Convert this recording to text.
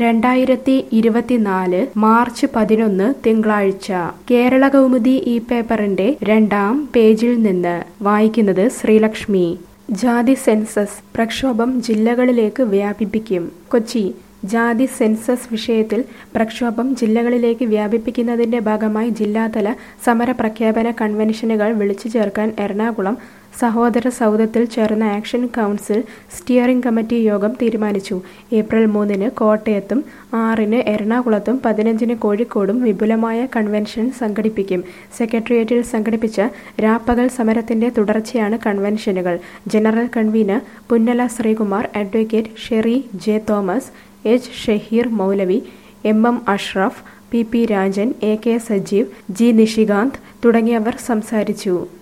രണ്ടായിരത്തി ഇരുപത്തിനാല് മാർച്ച് പതിനൊന്ന് തിങ്കളാഴ്ച കേരള കൗമുദി ഈ പേപ്പറിന്റെ രണ്ടാം പേജിൽ നിന്ന് വായിക്കുന്നത് ശ്രീലക്ഷ്മി ജാതി സെൻസസ് പ്രക്ഷോഭം ജില്ലകളിലേക്ക് വ്യാപിപ്പിക്കും കൊച്ചി ജാതി സെൻസസ് വിഷയത്തിൽ പ്രക്ഷോഭം ജില്ലകളിലേക്ക് വ്യാപിപ്പിക്കുന്നതിന്റെ ഭാഗമായി ജില്ലാതല സമര പ്രഖ്യാപന കൺവെൻഷനുകൾ വിളിച്ചു ചേർക്കാൻ എറണാകുളം സഹോദര സൗധത്തിൽ ചേർന്ന ആക്ഷൻ കൗൺസിൽ സ്റ്റിയറിംഗ് കമ്മിറ്റി യോഗം തീരുമാനിച്ചു ഏപ്രിൽ മൂന്നിന് കോട്ടയത്തും ആറിന് എറണാകുളത്തും പതിനഞ്ചിന് കോഴിക്കോടും വിപുലമായ കൺവെൻഷൻ സംഘടിപ്പിക്കും സെക്രട്ടേറിയറ്റിൽ സംഘടിപ്പിച്ച രാപ്പകൽ സമരത്തിന്റെ തുടർച്ചയാണ് കൺവെൻഷനുകൾ general convener Punnala Sreekumar advocate Sherry J Thomas H Shaheer Maulavi M M Ashraf P P Rajan A K Sajeev G Nishikanth തുടങ്ങിയവർ സംസാരിച്ചു